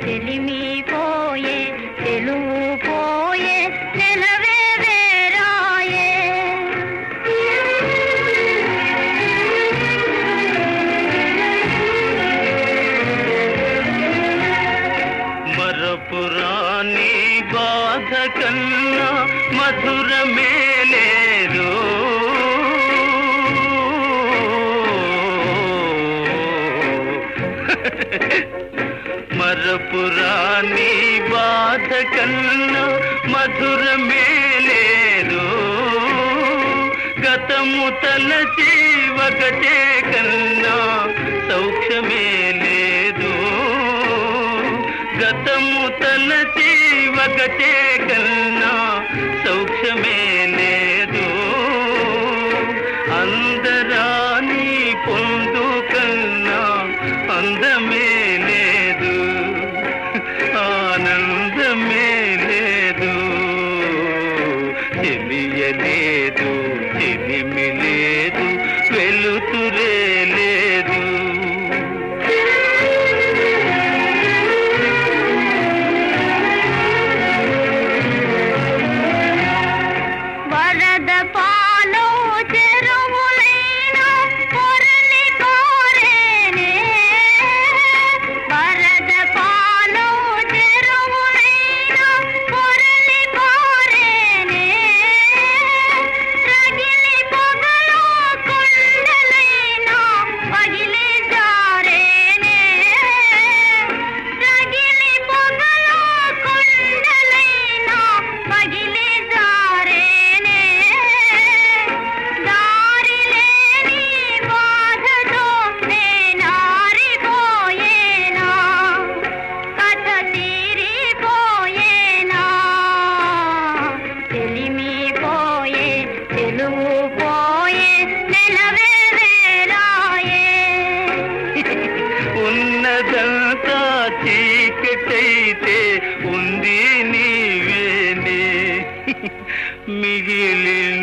చెలిమి పోయే తెలుగు పోయే నెలవే వేరాయే మరపురాని బాధ కన్నా మధురమే లేదు మరపురాని బాధ కన్నా మధురమే లేదు గతము తలచి ఒకటే కన్నా సౌఖ్యమే లేదు గతము తలచి ఒకటే కన్నా సౌఖ్యమే లేదు అందరాని పొందు కన్నా అందమే లేదు ఆనందమే లేదు తెలియలేదు తెలిమి లేదు వెలుతురే లేదు వరద పాలో చెరువులైనా పొరలి కోరేనే వరద పాలో చెరువులైనా పొరలి కోరేనే రగిలి పొగలో కొండలైనా పగిలి జారేనే రగిలి పొగలో కొండలైనా పగిలి జారేనే దారి లేని బాధతో నేనారిపోయేనా కథ తీరిపోయేనా తెలిమి పోయే తెలుగు పోయే నెలవే వేలాయే ఉన్నదంతా చీకటైతే ఉంది నీవేనే మిగిలిన